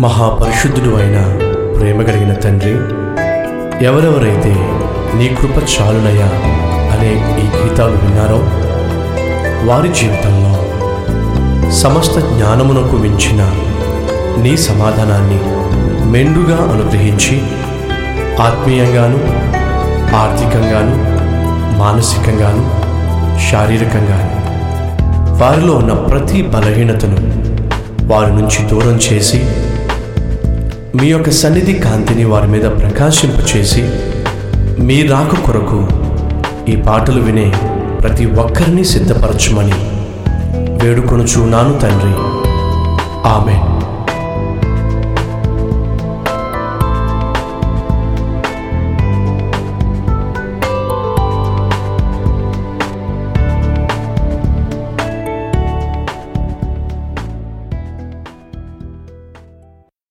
మహాపరిశుద్ధుడు అయిన ప్రేమ కలిగిన తండ్రి ఎవరెవరైతే నీ కృప చాలునయ్యా అనే ఈ గీతాలు విన్నారో వారి జీవితంలో సమస్త జ్ఞానమునకు మించిన నీ సమాధానాన్ని మెండుగా అనుగ్రహించి ఆత్మీయంగాను ఆర్థికంగాను మానసికంగాను శారీరకంగాను వారిలో ఉన్న ప్రతి బలహీనతను వారి నుంచి దూరం చేసి మీ యొక్క సన్నిధి కాంతిని వారి మీద ప్రకాశింపచేసి మీ రాక కొరకు ఈ పాటలు వినే ప్రతి ఒక్కరిని సిద్ధపరచమని వేడుకొనుచున్నాను తండ్రి ఆమెన్